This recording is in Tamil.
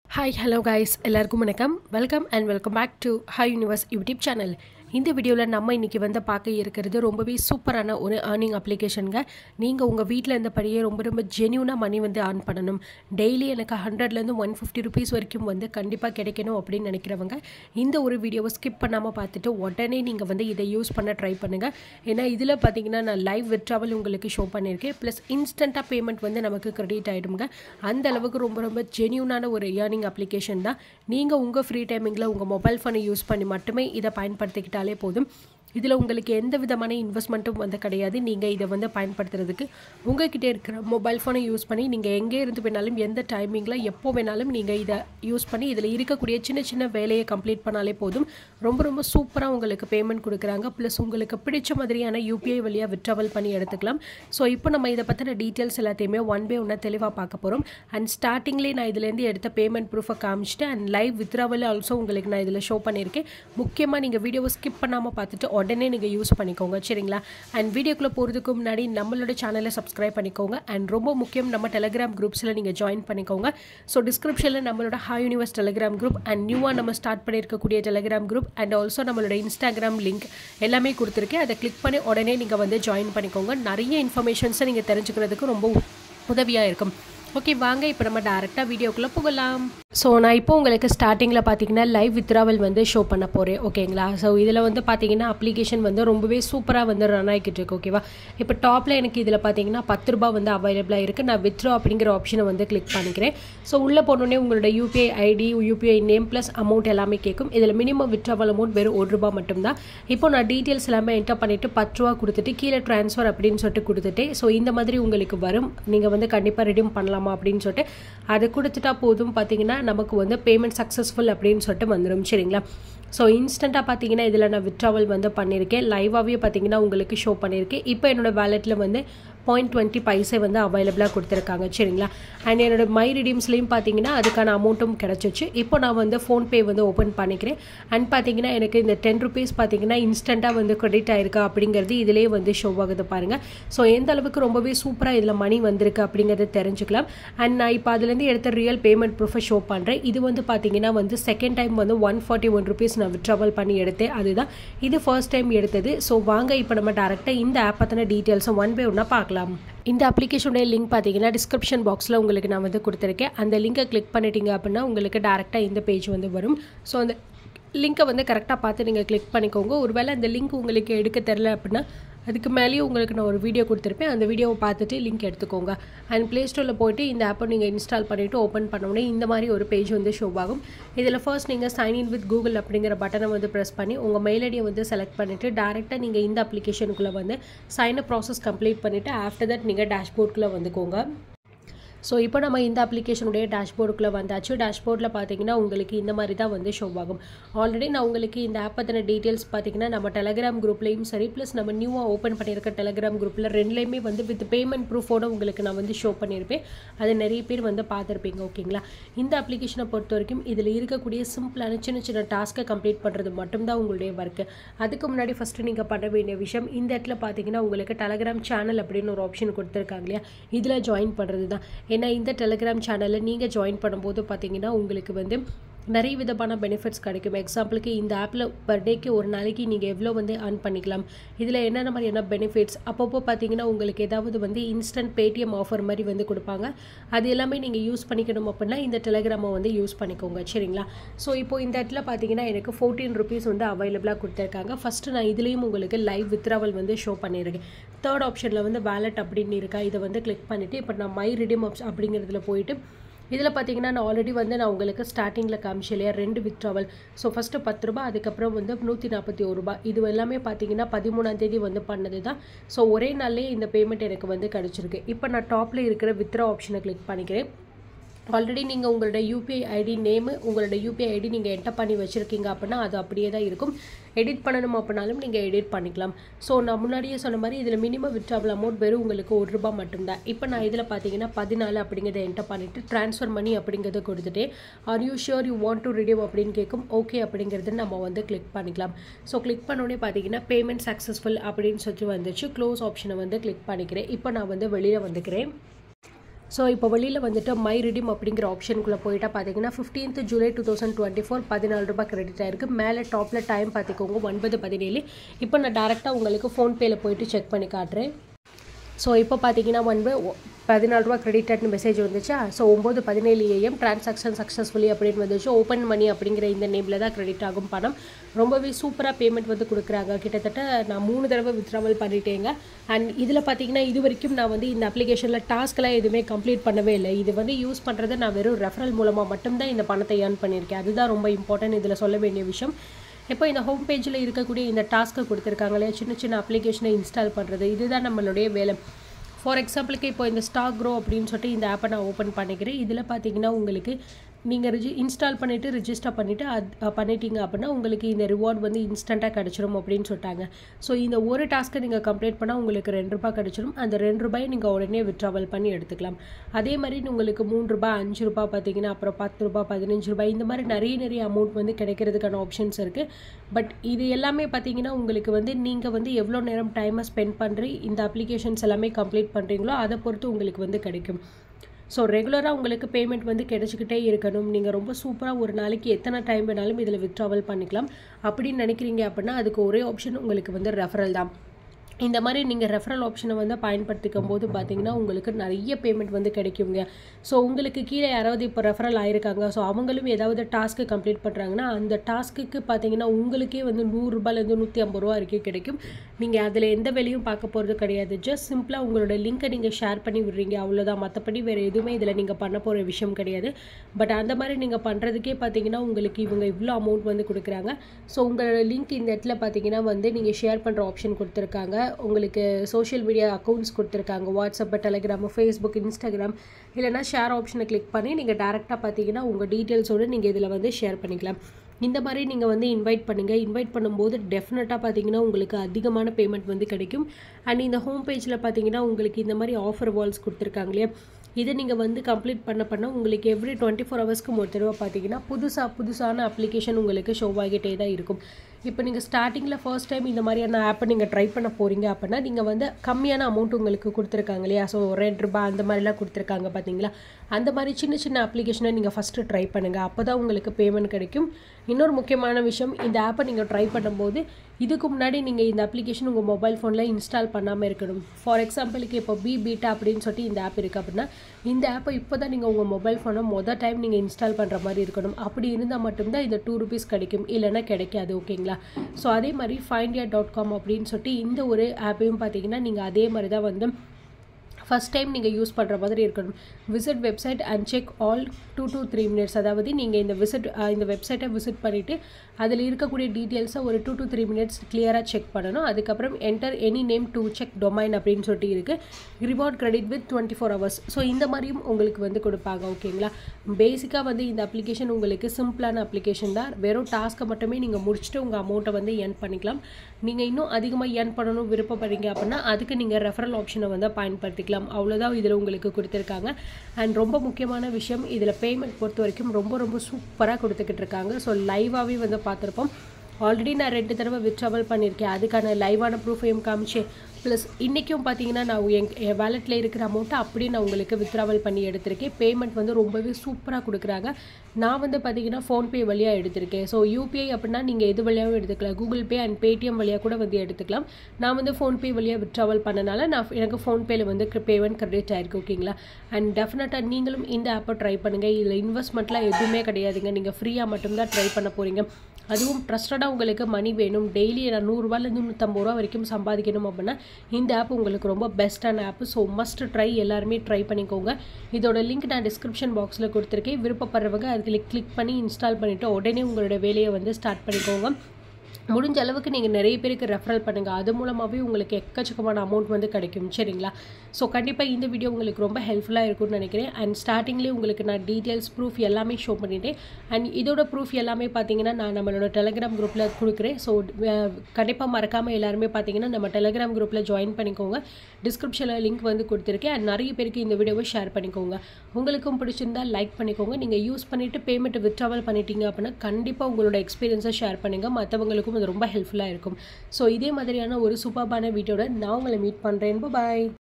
ஹாய் ஹலோ கைஸ் எல்லாருக்கும் வணக்கம் welcome and welcome back to Hi Universe YouTube channel இந்த வீடியோவில் நம்ம இன்றைக்கி வந்து பார்க்க இருக்கிறது ரொம்பவே சூப்பரான ஒரு ஏர்னிங் அப்ளிகேஷனுங்க நீங்கள் உங்கள் வீட்டில் இருந்தபடியே ரொம்ப ரொம்ப ஜென்யூனாக மணி வந்து ஏர்ன் பண்ணணும் டெய்லி எனக்கு ஹண்ட்ரட்லேருந்து ஒன் ஃபிஃப்டி ருபீஸ் வரைக்கும் வந்து கண்டிப்பாக கிடைக்கணும் அப்படின்னு நினைக்கிறவங்க இந்த ஒரு வீடியோவை ஸ்கிப் பண்ணாமல் பார்த்துட்டு உடனே நீங்கள் வந்து இதை யூஸ் பண்ண ட்ரை பண்ணுங்கள் ஏன்னா இதில் பார்த்தீங்கன்னா நான் லைவ் விட்ராவல் உங்களுக்கு ஷோ பண்ணியிருக்கேன் ப்ளஸ் இன்ஸ்டண்ட்டாக பேமெண்ட் வந்து நமக்கு கிரெடிட் ஆகிடுங்க அந்த அளவுக்கு ரொம்ப ரொம்ப ஜென்யூனான ஒரு ஏர்னிங் அப்ளிகேஷன் தான் நீங்கள் உங்கள் ஃப்ரீ டைமிங்கில் உங்கள் மொபைல் ஃபோனை யூஸ் பண்ணி மட்டுமே இதை பயன்படுத்திக்கிட்டாலே போதும் இதில் உங்களுக்கு எந்த விதமான இன்வெஸ்ட்மெண்ட்டும் வந்து கிடையாது நீங்கள் இதை வந்து பயன்படுத்துறதுக்கு உங்ககிட்ட இருக்கிற மொபைல் ஃபோனை யூஸ் பண்ணி நீங்கள் எங்கே இருந்து வேணாலும் எந்த டைமிங்கில் எப்போ வேணாலும் நீங்கள் இதை யூஸ் பண்ணி இதில் இருக்கக்கூடிய சின்ன சின்ன வேலையை கம்ப்ளீட் பண்ணாலே போதும் ரொம்ப ரொம்ப சூப்பராக உங்களுக்கு பேமெண்ட் கொடுக்குறாங்க ப்ளஸ் உங்களுக்கு பிடிச்ச மாதிரியான யூபிஐ வழியாக விட்ராவல் பண்ணி எடுத்துக்கலாம் ஸோ இப்போ நம்ம இதை பற்றின டீட்டெயில்ஸ் எல்லாத்தையுமே ஒன் பை ஒன்னாக தெளிவாக பார்க்க போகிறோம் அண்ட் ஸ்டார்டிங்லேயே நான் இதுலேருந்து எடுத்த பேமெண்ட் ப்ரூஃபை காமிச்சிட்டு அண்ட் லைவ் வித்ராவல் ஆல்சோ உங்களுக்கு நான் இதில் ஷோ பண்ணியிருக்கேன் முக்கியமாக நீங்கள் வீடியோவை ஸ்கிப் பண்ணாமல் பார்த்துட்டு உடனே நீங்கள் யூஸ் பண்ணிக்கோங்க சரிங்களா அண்ட் வீடியோக்குள்ளே போகிறதுக்கு முன்னாடி நம்மளோட சேனலை சப்ஸ்கிரைப் பண்ணிக்கோங்க அண்ட் ரொம்ப முக்கியம் நம்ம டெலிகிராம் குரூப்ஸில் நீங்கள் ஜாயின் பண்ணிக்கோங்க ஸோ டிஸ்கிரிப்ஷனில் நம்மளோட Hi Universe Telegram group and நியூவாக நம்ம ஸ்டார்ட் பண்ணியிருக்கக்கூடிய டெலிகிராம் குரூப் அண்ட் ஆல்சோ நம்மளோட இன்ஸ்டாகிராம் லிங்க் எல்லாமே கொடுத்துருக்கேன் அதை கிளிக் பண்ணி உடனே நீங்கள் வந்து ஜாயின் பண்ணிக்கோங்க நிறைய இன்ஃபர்மேஷன்ஸை நீங்கள் தெரிஞ்சுக்கிறதுக்கு ரொம்ப உதவியாக இருக்கும் ஓகே வாங்க இப்போ நம்ம டேரெக்டாக வீடியோக்குள்ளே போகலாம் ஸோ நான் இப்போ உங்களுக்கு ஸ்டார்டிங்கில் பார்த்தீங்கன்னா லைவ் வித்ராவல் வந்து ஷோ பண்ண போகிறேன் ஓகேங்களா ஸோ இதில் வந்து பார்த்தீங்கன்னா அப்ளிகேஷன் வந்து ரொம்பவே சூப்பராக வந்து ரன் ஆகிக்கிட்டு இருக்கு ஓகேவா இப்போ டாப்பில் எனக்கு இதில் பார்த்தீங்கன்னா பத்து ரூபா வந்து அவைலபிளாக இருக்குது நான் வித்ரா அப்படிங்கிற ஆப்ஷனை வந்து கிளிக் பண்ணிக்கிறேன் ஸோ உள்ளே போனோடனே உங்களோட UPI ID UPI name plus amount எல்லாமே கேட்கும் இதில் மினிமம் வித்ராவல் அமௌண்ட் வெறும் ஒரு ரூபா மட்டும்தான் இப்போ நான் டீட்டெயில்ஸ் எல்லாமே என்டர் பண்ணிவிட்டு பத்து ரூபா கொடுத்துட்டு கீழே ட்ரான்ஸ்ஃபர் அப்படின்னு சொல்லிட்டு கொடுத்துட்டு ஸோ இந்த மாதிரி உங்களுக்கு வரும் நீங்கள் வந்து கண்டிப்பாக ரெடியூம் பண்ணலாமா அப்படின்னு சொல்லிட்டு அதை கொடுத்துட்டா போதும் பார்த்தீங்கன்னா நமக்கு வந்து பேமெண்ட் சக்ஸஸ்ஃபுல் அப்படின்னு சொல்லிட்டு வந்துடும் சரிங்களா ஸோ இன்ஸ்டண்ட்டாக பார்த்தீங்கன்னா இதில் நான் விட்ராவல் வந்து பண்ணியிருக்கேன் லைவாகவே பார்த்தீங்கன்னா உங்களுக்கு ஷோ பண்ணியிருக்கேன் இப்போ என்னோடய வேலெட்டில் வந்து பாயிண்ட் டுவெண்ட்டி பைசே வந்து அவைலபிளாக கொடுத்துருக்காங்க சரிங்களா அண்ட் என்னோடய மை ரிடீம்ஸ்லேயும் பார்த்தீங்கன்னா அதுக்கான அமௌண்ட்டும் கிடச்சிச்சு இப்போ நான் வந்து ஃபோன்பே வந்து ஓப்பன் பண்ணிக்கிறேன் அண்ட் பார்த்தீங்கன்னா எனக்கு இந்த டென் ருபீஸ் பார்த்தீங்கன்னா இன்ஸ்டண்ட்டாக வந்து கிரெடிட் ஆயிருக்கா அப்படிங்கிறது இதிலே வந்து ஷோ ஆகுது பாருங்கள் ஸோ எந்த அளவுக்கு ரொம்பவே சூப்பராக இதில் மணி வந்திருக்கு அப்படிங்கிறத தெரிஞ்சுக்கலாம் அண்ட் நான் இப்போ அதுலேருந்து எடுத்த ரியல் பேமெண்ட் ப்ரூஃபை ஷோ பண்ணுறேன் இது வந்து பார்த்தீங்கன்னா வந்து செகண்ட் டைம் வந்து ஒன் ஃபார்ட்டி ஒன் ருபீஸ் நான் விட்ராவல் பண்ணி எடுத்தேன் அதுதான் இது ஃபர்ஸ்ட் டைம் எடுத்தது ஸோ வாங்க இப்போ நம்ம டேரெக்டாக இந்த ஆப் பற்றின டீட்டெயில்ஸை ஒன் பை ஒன்னாக பார்க்கலாம் இந்த அப்ளிகேஷனுடைய லிங்க் பார்த்தீங்கன்னா டிஸ்கிரிப்ஷன் பாக்ஸில் உங்களுக்கு நான் வந்து கொடுத்துருக்கேன் அந்த லிங்கை கிளிக் பண்ணிட்டீங்க அப்படின்னா உங்களுக்கு டேரெக்டாக இந்த பேஜ் வந்து வரும் ஸோ அந்த லிங்க்கை வந்து கரெக்டாக பார்த்து நீங்கள் கிளிக் பண்ணிக்கோங்க ஒருவேளை அந்த லிங்க் உங்களுக்கு எடுக்க தெரில அப்படின்னா அதுக்கு மேலேயும் உங்களுக்கு நான் ஒரு வீடியோ கொடுத்துருப்பேன் அந்த வீடியோவை பார்த்துட்டு லிங்க் எடுத்துக்கோங்க அண்ட் ப்ளே ஸ்டோரில் போய்ட்டு இந்த ஆப்பை நீங்கள் இன்ஸ்டால் பண்ணிவிட்டு ஓப்பன் பண்ணோடனே இந்த மாதிரி ஒரு பேஜ் வந்து ஷோ ஆகும் இதில் ஃபர்ஸ்ட் நீங்கள் சைன் இன் வித் கூகுள் அப்படிங்கிற பட்டனை வந்து ப்ரெஸ் பண்ணி உங்கள் மெயில் ஐடியை வந்து செலக்ட் பண்ணிவிட்டு டேரெக்டாக நீங்கள் இந்த அப்ளிகேஷனுக்குள்ளே வந்து சைன் அப் ப்ராசஸ் கம்ப்ளீட் பண்ணிவிட்டு ஆஃப்டர் தட் நீங்கள் டேஷ்போர்ட்குள்ளே வந்துக்கோங்க ஸோ இப்போ நம்ம இந்த அப்ளிகேஷனுடைய டேஷ்போர்டுக்குள்ளே வந்தாச்சு டேஷ்போர்டில் பார்த்தீங்கன்னா உங்களுக்கு இந்த மாதிரி தான் வந்து ஷோ ஆகும் ஆல்ரெடி நான் உங்களுக்கு இந்த ஆப் பற்றின டீட்டெயில்ஸ் பார்த்தீங்கன்னா நம்ம டெலகிராம் குரூப்லேயும் சரி ப்ளஸ் நம்ம நியூவாக ஓப்பன் பண்ணியிருக்க டெலகிராம் குரூப்பில் ரெண்டுலேயுமே வந்து வித் பேமெண்ட் ப்ரூஃபோட உங்களுக்கு நான் வந்து ஷோ பண்ணியிருப்பேன் அது நிறைய பேர் வந்து பார்த்துருப்பீங்க ஓகேங்களா இந்த அப்ளிகேஷனை பொறுத்த வரைக்கும் இதில் இருக்கக்கூடிய சிம்பிளான சின்ன சின்ன டாஸ்க்கை கம்ப்ளீட் பண்ணுறது மட்டும்தான் உங்களுடைய ஒர்க்கு அதுக்கு முன்னாடி ஃபஸ்ட்டு நீங்கள் பண்ண வேண்டிய விஷயம் இந்த இடத்துல பார்த்தீங்கன்னா உங்களுக்கு டெலகிராம் சேனல் அப்படின்னு ஒரு ஆப்ஷன் கொடுத்துருக்காங்க இல்லையா இதில் ஜாயின் பண்ணுறது தான் ஏன்னா இந்த டெலிகிராம் சேனலில் நீங்கள் ஜாயின் பண்ணும்போது பார்த்தீங்கன்னா உங்களுக்கு வந்து நிறைய விதமான பெனிஃபிட்ஸ் கிடைக்கும் எக்ஸாம்பிளுக்கு இந்த ஆப்பில் பர் டேக்கு ஒரு நாளைக்கு நீங்கள் எவ்வளோ வந்து ஏர்ன் பண்ணிக்கலாம் இதில் என்னென்ன மாதிரியான பெனிஃபிட்ஸ் அப்பப்போ பார்த்தீங்கன்னா உங்களுக்கு ஏதாவது வந்து இன்ஸ்டன்ட் பேடிஎம் ஆஃபர் மாதிரி வந்து கொடுப்பாங்க அது எல்லாமே நீங்கள் யூஸ் பண்ணிக்கணும் அப்படின்னா இந்த டெலிகிராமை வந்து யூஸ் பண்ணிக்கோங்க சரிங்களா ஸோ இப்போ இந்த இடத்துல பார்த்தீங்கன்னா எனக்கு ஃபோர்டீன் ருபீஸ் வந்து அவைலபிளாக கொடுத்துருக்காங்க ஃபஸ்ட்டு நான் இதுலேயும் உங்களுக்கு லைவ் வித்ராவல் வந்து ஷோ பண்ணியிருக்கேன் தேர்ட் ஆப்ஷனில் வந்து வேலட் அப்படின்னு இருக்கா இதை வந்து கிளிக் பண்ணிவிட்டு இப்போ நான் மை ரிடீம் ஆப்ஷன் அப்படிங்கிறதுல போயிட்டு இதில் பார்த்தீங்கன்னா நான் ஆல்ரெடி வந்து நான் உங்களுக்கு ஸ்டார்டிங்கில் காமிச்சு இல்லையா ரெண்டு வித்ராவல் ஸோ ஃபஸ்ட்டு பத்து ரூபா அதுக்கப்புறம் வந்து நூற்றி நாற்பத்தி ஒரு ரூபா இது எல்லாமே பார்த்தீங்கன்னா பதிமூணாம் தேதி வந்து பண்ணது தான் ஸோ ஒரே நாள்லேயே இந்த பேமெண்ட் எனக்கு வந்து கிடச்சிருக்கு இப்போ நான் டாப்பில் இருக்கிற வித்ரா ஆப்ஷனை கிளிக் பண்ணிக்கிறேன் ஆல்ரெடி நீங்கள் உங்களோட யூபிஐ ஐடி நேமு உங்களோட யூபிஐ ஐடி நீங்கள் என்டர் பண்ணி வச்சுருக்கீங்க அப்படின்னா அது அப்படியே தான் இருக்கும் எடிட் பண்ணணும் அப்படின்னாலும் நீங்கள் எடிட் பண்ணிக்கலாம் ஸோ நான் முன்னாடியே சொன்ன மாதிரி இதில் மினிமம் விட்ராவல் அமௌண்ட் வெறும் உங்களுக்கு ஒரு ரூபா மட்டும்தான் இப்போ நான் இதில் பார்த்தீங்கன்னா பதினாலு அப்படிங்கிறத என்டர் பண்ணிவிட்டு ட்ரான்ஸ்ஃபர் மணி அப்படிங்கிறத கொடுத்துட்டு are you sure you want to redeem அப்படின்னு கேட்கும் ஓகே அப்படிங்கிறது நம்ம வந்து கிளிக் பண்ணிக்கலாம் ஸோ கிளிக் பண்ணோடனே பார்த்தீங்கன்னா பேமெண்ட் சக்ஸஸ்ஃபுல் அப்படின்னு சொல்லிட்டு வந்துச்சு க்ளோஸ் ஆப்ஷனை வந்து கிளிக் பண்ணிக்கிறேன் இப்போ நான் வந்து வெளியில் வந்துக்கிறேன் ஸோ இப்போ வெளியில் வந்துட்டு மை ரிடீம் அப்படிங்கிற ஆப்ஷனுக்குள்ளே போயிட்டா பார்த்தீங்கன்னா fifteenth July two thousand twenty four பதினாலு ரூபாய் கிரெடிட் ஆயிருக்கு மேலே டாப்பில் டைம் பார்த்துக்கோங்க ஒன்பது பதினேழு இப்போ நான் டேரெக்டாக உங்களுக்கு ஃபோன்பேயில் போயிட்டு செக் பண்ணி காட்டுறேன் ஸோ இப்போ பார்த்தீங்கன்னா வந்து ஒ- பதினாலு ரூபா கிரெடிட்டட்னு மெசேஜ் வந்துச்சா ஸோ ஒம்பது பதினேழு ஏஎம் டிரான்சாக்ஷன் சக்ஸஸ்ஃபுல்லி அப்படின்னு வந்துச்சு ஓப்பன் மணி அப்படிங்கிற இந்த நேமில் தான் கிரெடிட் ஆகும் பணம் ரொம்பவே சூப்பராக பேமெண்ட் வந்து கொடுக்குறாங்க கிட்டத்தட்ட நான் மூணு தடவை வித்ட்ராவல் பண்ணிட்டேங்க அண்ட் இதில் பார்த்தீங்கன்னா இது வரைக்கும் நான் வந்து இந்த அப்ளிகேஷனில் டாஸ்க்லாம் எதுவுமே கம்ப்ளீட் பண்ணவே இல்லை இது வந்து யூஸ் பண்ணுறதை நான் வெறும் ரெஃபரல் மூலமாக மட்டும்தான் இந்த பணத்தை ஏர்ன் பண்ணியிருக்கேன் அதுதான் ரொம்ப இம்பார்ட்டன்ட் இதில் சொல்ல வேண்டிய விஷயம் இப்போ இந்த ஹோம் பேஜில் இருக்கக்கூடிய இந்த டாஸ்க்கை கொடுத்துருக்காங்க இல்லையா சின்ன சின்ன அப்ளிகேஷனை இன்ஸ்டால் பண்ணுறது இதுதான் நம்மளுடைய வேலை ஃபார் எக்ஸாம்பிளுக்கு இப்போ இந்த ஸ்டாக் க்ரோ அப்படின்னு சொல்லிட்டு இந்த ஆப்பை நான் ஓப்பன் பண்ணிக்கிறேன் இதில் பார்த்தீங்கன்னா உங்களுக்கு நீங்கள் ரிஜி இன்ஸ்டால் பண்ணிவிட்டு ரிஜிஸ்டர் பண்ணிவிட்டு அது அஹ், பண்ணிட்டீங்க அப்படின்னா உங்களுக்கு இந்த ரிவார்ட் வந்து இன்ஸ்டண்ட்டாக கிடச்சிரும் அப்படின்னு சொல்லிட்டாங்க ஸோ இந்த ஒரு டாஸ்க்கை நீங்கள் கம்ப்ளீட் பண்ணால் உங்களுக்கு ரெண்டு ரூபாய் கிடச்சிரும் அந்த ரெண்டு ரூபாயை நீங்கள் உடனே விட்ராவல் பண்ணி எடுத்துக்கலாம் அதே மாதிரி உங்களுக்கு மூணு ரூபாய் அஞ்சு ரூபாய் பார்த்தீங்கன்னா அப்புறம் பத்து ரூபாய் பதினஞ்சு ரூபாய் இந்த மாதிரி நிறைய நிறைய அமௌண்ட் வந்து கிடைக்கிறதுக்கான ஆப்ஷன்ஸ் இருக்குது பட் இது எல்லாமே பார்த்தீங்கன்னா உங்களுக்கு வந்து நீங்கள் வந்து எவ்வளோ நேரம் டைமை ஸ்பெண்ட் பண்ணுறி இந்த அப்ளிகேஷன்ஸ் எல்லாமே கம்ப்ளீட் பண்ணுறீங்களோ அதை பொறுத்து உங்களுக்கு வந்து கிடைக்கும் ஸோ ரெகுலராக உங்களுக்கு பேமெண்ட் வந்து கிடைச்சிக்கிட்டே இருக்கணும் நீங்கள் ரொம்ப சூப்பராக ஒரு நாளைக்கு எத்தனை டைம் வேணாலும் இதில் வித்ட்ராவல் பண்ணிக்கலாம் அப்படின்னு நினைக்கிறீங்க அப்படின்னா அதுக்கு ஒரே ஆப்ஷன் உங்களுக்கு வந்து ரெஃபரல் தான் இந்த மாதிரி நீங்கள் ரெஃபரல் ஆப்ஷனை வந்து பயன்படுத்திக்கும் போது பார்த்தீங்கன்னா உங்களுக்கு நிறைய பேமெண்ட் வந்து கிடைக்குங்க ஸோ உங்களுக்கு கீழே யாராவது இப்போ ரெஃபரல் ஆயிருக்காங்க ஸோ அவங்களும் ஏதாவது டாஸ்க்கு கம்ப்ளீட் பண்ணுறாங்கன்னா அந்த டாஸ்க்குக்கு பார்த்தீங்கன்னா உங்களுக்கே வந்து நூறுரூபாலேருந்து நூற்றி ஐம்பது ரூபா வரைக்கும் கிடைக்கும் நீங்கள் அதில் எந்த வேலையும் பார்க்க போகிறது கிடையாது ஜஸ்ட் சிம்பிளாக உங்களோட லிங்க்கை நீங்கள் ஷேர் பண்ணி விடுறீங்க அவ்வளோதான் மற்றபடி வேறு எதுவுமே இதில் நீங்கள் பண்ண போகிற விஷயம் கிடையாது பட் அந்த மாதிரி நீங்கள் பண்ணுறதுக்கே பார்த்தீங்கன்னா உங்களுக்கு இவங்க இவ்வளோ அமௌண்ட் வந்து கொடுக்குறாங்க ஸோ உங்களோட லிங்க் இந்த இடத்துல பார்த்தீங்கன்னா வந்து நீங்கள் ஷேர் பண்ணுற ஆப்ஷன் கொடுத்துருக்காங்க உங்களுக்கு சோஷியல் மீடியா அக்கௌண்ட்ஸ் கொடுத்துருக்காங்க வாட்ஸ்அப் டெலிகிராம் ஃபேஸ்புக் இன்ஸ்டாகிராம் இல்லைனா ஷேர் ஆப்ஷனை கிளிக் பண்ணி நீங்கள் டேரெக்டாக பார்த்தீங்கன்னா உங்கள் டீட்டெயில்ஸோடு நீங்கள் இதில் வந்து ஷேர் பண்ணிக்கலாம் இந்த மாதிரி நீங்கள் வந்து இன்வைட் பண்ணுங்கள் இன்வைட் பண்ணும்போது டெஃபினட்டாக பார்த்தீங்கன்னா உங்களுக்கு அதிகமான பேமெண்ட் வந்து கிடைக்கும் அண்ட் இந்த ஹோம் பேஜில் பார்த்தீங்கன்னா உங்களுக்கு இந்த மாதிரி ஆஃபர் வால்ஸ் கொடுத்துருக்காங்க இல்லையா இதை நீங்கள் வந்து கம்ப்ளீட் பண்ண பண்ண உங்களுக்கு எவ்ரி டுவெண்ட்டி ஃபோர் ஹவர்ஸ்க்கு ஒரு தடவை பார்த்தீங்கன்னா புதுசாக புதுசான அப்ளிகேஷன் உங்களுக்கு ஷோ ஆகிட்டே தான் இருக்கும் இப்போ நீங்கள் ஸ்டார்டிங்கில் ஃபர்ஸ்ட் டைம் இந்த மாதிரியான ஆப்பை நீங்கள் ட்ரை பண்ண போகிறீங்க அப்படின்னா நீங்கள் வந்து கம்மியான அமௌண்ட் உங்களுக்கு கொடுத்துருக்காங்க இல்லையா ஸோ ரெண்டு ரூபாய் அந்த மாதிரிலாம் கொடுத்துருக்காங்க பார்த்தீங்களா அந்த மாதிரி சின்ன சின்ன அப்ளிகேஷனை நீங்கள் ஃபஸ்ட்டு ட்ரை பண்ணுங்கள் அப்போ தான் உங்களுக்கு பேமெண்ட் கிடைக்கும் இன்னொரு முக்கியமான விஷயம் இந்த ஆப்பை நீங்கள் ட்ரை பண்ணும்போது இதுக்கு முன்னாடி நீங்கள் இந்த அப்ளிகேஷன் உங்கள் மொபைல் ஃபோனில் இன்ஸ்டால் பண்ணாமல் இருக்கணும் ஃபார் எக்ஸாம்பிளுக்கு இப்போ பி பீட்டா அப்படின்னு சொல்லிட்டு இந்த ஆப் இருக்குது அப்படின்னா இந்த ஆப்பை இப்போ தான் நீங்கள் உங்கள் மொபைல் ஃபோனை மொதல் டைம் நீங்கள் இன்ஸ்டால் பண்ணுற மாதிரி இருக்கணும் அப்படி இருந்தால் மட்டும்தான் இந்த டூ ருபீஸ் கிடைக்கும் இல்லைன்னா கிடைக்காது ஓகேங்களா ஸோ அதே மாதிரி ஃபைண்ட் டாட் காம் அப்படின்னு சொல்லிட்டு இந்த ஒரு ஆப்பையும் பார்த்தீங்கன்னா நீங்கள் அதே மாதிரி தான் வந்து ஃபஸ்ட் டைம் நீங்கள் யூஸ் பண்ணுற மாதிரி இருக்கணும் visit website and check all two to three minutes அதாவது நீங்கள் இந்த விசிட் இந்த வெப்சைட்டை விசிட் பண்ணிவிட்டு அதில் இருக்கக்கூடிய டீட்டெயில்ஸை ஒரு டூ to த்ரீ மினிட்ஸ் கிளியராக செக் பண்ணணும் அதுக்கப்புறம் enter any name to check domain அப்படின்னு சொல்லிட்டு இருக்குது reward credit with twenty four hours so இந்த மாதிரியும் உங்களுக்கு வந்து கொடுப்பாங்க ஓகேங்களா பேசிக்காக வந்து இந்த அப்ளிகேஷன் உங்களுக்கு சிம்பிளான அப்ளிகேஷன் தான் வெறும் டாஸ்க்கை மட்டுமே நீங்கள் முடிச்சுட்டு உங்கள் அமௌண்ட்டை வந்து ஏர்ன் பண்ணிக்கலாம் நீங்கள் இன்னும் அதிகமாக ஏர்ன் பண்ணணும் விருப்பப்படுறீங்க அப்படின்னா அதுக்கு நீங்கள் ரெஃபரல் ஆப்ஷனை வந்து பயன்படுத்திக்கலாம் அவ்வளோதான் இதில் உங்களுக்கு கொடுத்துருக்காங்க அண்ட் ரொம்ப முக்கியமான விஷயம் இதில் பேமெண்ட் பொறுத்த வரைக்கும் ரொம்ப ரொம்ப சூப்பராக கொடுத்துக்கிட்டு இருக்காங்க ஸோ லைவாகவே வந்து பார்த்துருப்போம் ஆல்ரெடி நான் ரெண்டு தடவை விட்ராவல் பண்ணியிருக்கேன் அதுக்கான லைவான ப்ரூஃபையும் காமிச்சேன் ப்ளஸ் இன்றைக்கும் பார்த்தீங்கன்னா நான் என் என் வேலெட்டில் இருக்கிற அமௌண்ட்டை அப்படியே நான் உங்களுக்கு வித்ராவல் பண்ணி எடுத்திருக்கேன் பேமெண்ட் வந்து ரொம்பவே சூப்பராக கொடுக்குறாங்க நான் வந்து பார்த்தீங்கன்னா ஃபோன்பே வழியாக எடுத்திருக்கேன் ஸோ யூபிஐ அப்படின்னா நீங்கள் எது வழியாகவும் எடுத்துக்கலாம் கூகுள் பே அண்ட் பேடிஎம் வழியாக கூட வந்து எடுத்துக்கலாம் நான் வந்து ஃபோன்பே வழியாக விட்ராவல் பண்ணனால நான் எனக்கு ஃபோன்பேயில் வந்து பேமெண்ட் கிரெடிட் ஆயிருக்கு ஓகேங்களா அண்ட் டெஃபினட்டாக நீங்களும் இந்த ஆப்பை ட்ரை பண்ணுங்கள் இதில் இன்வெஸ்ட்மெண்ட்லாம் எதுவுமே கிடையாதுங்க நீங்கள் ஃப்ரீயாக மட்டும்தான் ட்ரை பண்ண போகிறீங்க அதுவும் ட்ரஸ்டடாக உங்களுக்கு மணி வேணும் டெய்லி நான் நூறுரூவாலேருந்து நூற்றம்பது ரூபா வரைக்கும் சம்பாதிக்கணும் அப்படின்னா இந்த ஆப் உங்களுக்கு ரொம்ப பெஸ்ட்டான ஆப் ஸோ மஸ்ட் ட்ரை எல்லாருமே ட்ரை பண்ணிக்கோங்க இதோட லிங்க் நான் டிஸ்கிரிப்ஷன் பாக்ஸில் கொடுத்துருக்கேன் விருப்பப்படுறவங்க அதுக்கு கிளிக் பண்ணி இன்ஸ்டால் பண்ணிவிட்டு உடனே உங்களோட வேலையை வந்து ஸ்டார்ட் பண்ணிக்கோங்க முடிஞ்ச அளவுக்கு நீங்கள் நிறைய பேருக்கு ரெஃபரல் பண்ணுங்கள் அது மூலமாகவே உங்களுக்கு எக்கச்சக்கமான அமௌண்ட் வந்து கிடைக்கும் சரிங்களா ஸோ கண்டிப்பாக இந்த வீடியோ உங்களுக்கு ரொம்ப ஹெல்ப்ஃபுல்லாக இருக்கும்னு நினைக்கிறேன் அண்ட் ஸ்டார்டிங்லேயே உங்களுக்கு நான் டீட்டெயில்ஸ் ப்ரூஃப் எல்லாமே ஷோ பண்ணிட்டேன் அண்ட் இதோட ப்ரூஃப் எல்லாமே பார்த்தீங்கன்னா நான் நம்மளோட டெலிகிராம் குரூப்பில் கொடுக்குறேன் ஸோ கண்டிப்பாக மறக்காமல் எல்லாருமே பார்த்தீங்கன்னா நம்ம டெலிகிராம் குரூப்பில் ஜாயின் பண்ணிக்கோங்க டிஸ்கிரிப்ஷனில் லிங்க் வந்து கொடுத்துருக்கேன் அண்ட் நிறைய பேருக்கு இந்த வீடியோவை ஷேர் பண்ணிக்கோங்க உங்களுக்கும் பிடிச்சிருந்தா லைக் பண்ணிக்கோங்க நீங்கள் யூஸ் பண்ணிவிட்டு பேமெண்ட் வித்ட்ராவல் பண்ணிட்டீங்க அப்படின்னா கண்டிப்பாக உங்களோட எக்ஸ்பீரியன்ஸை ஷேர் பண்ணுங்கள் மற்றவங்களுக்கும் அது ரொம்ப ஹெல்ப்ஃபுல்லாக இருக்கும் ஸோ இதே மாதிரியான ஒரு சூப்பர்பான வீடியோட நான் உங்களை மீட் பண்ணுறேன் பாய்